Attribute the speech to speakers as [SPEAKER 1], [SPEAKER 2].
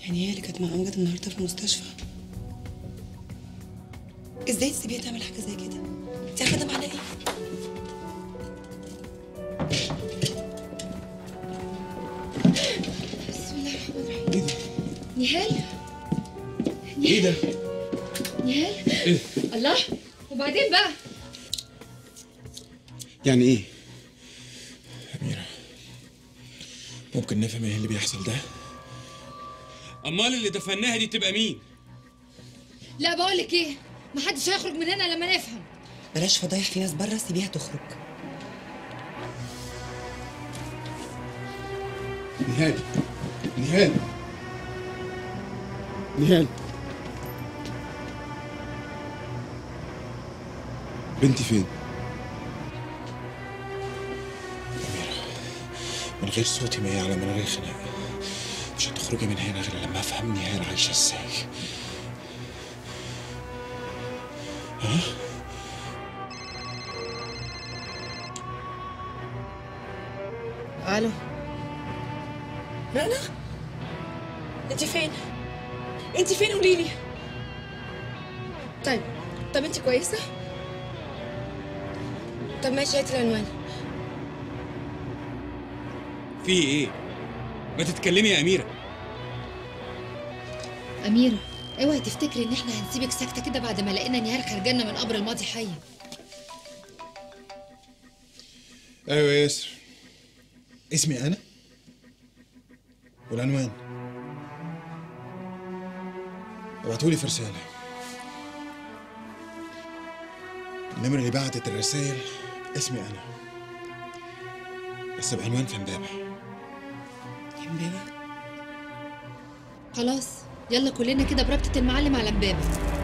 [SPEAKER 1] يعني هي اللي كانت مع امجد النهارده في المستشفى ازاي تسيبيها تعمل حاجه زي كده انت عارفه ده معناه ايه
[SPEAKER 2] بسم الله الرحمن الرحيم
[SPEAKER 3] ايه ده؟
[SPEAKER 2] نهال
[SPEAKER 3] ايه ده؟
[SPEAKER 2] نهال
[SPEAKER 3] ايه؟
[SPEAKER 2] الله وبعدين بقى
[SPEAKER 3] يعني ايه؟ أميرة ممكن نفهم ايه اللي بيحصل ده؟
[SPEAKER 4] امال اللي دفناها دي تبقى مين
[SPEAKER 2] لا بقول لك ايه محدش هيخرج من هنا لما نفهم
[SPEAKER 1] بلاش فضايح في ناس بره سيبيها تخرج
[SPEAKER 3] نهال نهال نهال بنتي فين؟ أميرة من غير صوتي ما يعلى من غير خناق مش هتخرجي من هنا غير لما افهم نهال عايشة ازاي ها؟
[SPEAKER 1] الو رنا انت فين انت فين قولي لي
[SPEAKER 5] طيب طب انت كويسه طب ماشي هاتي العنوان
[SPEAKER 4] في ايه ما تتكلمي يا اميره
[SPEAKER 2] اميره اوعي تفتكري ان احنا هنسيبك ساكته كده بعد ما لقينا نهال خارجانا من قبر الماضي حيه
[SPEAKER 3] ايوه يا ياسر اسمي انا والعنوان ابعتولي في رسالة النمرة اللي بعتت الرسائل اسمي انا بس بعنوان في امبابة
[SPEAKER 1] امبابه
[SPEAKER 2] خلاص يلا كلنا كده بربطه المعلم على امبابه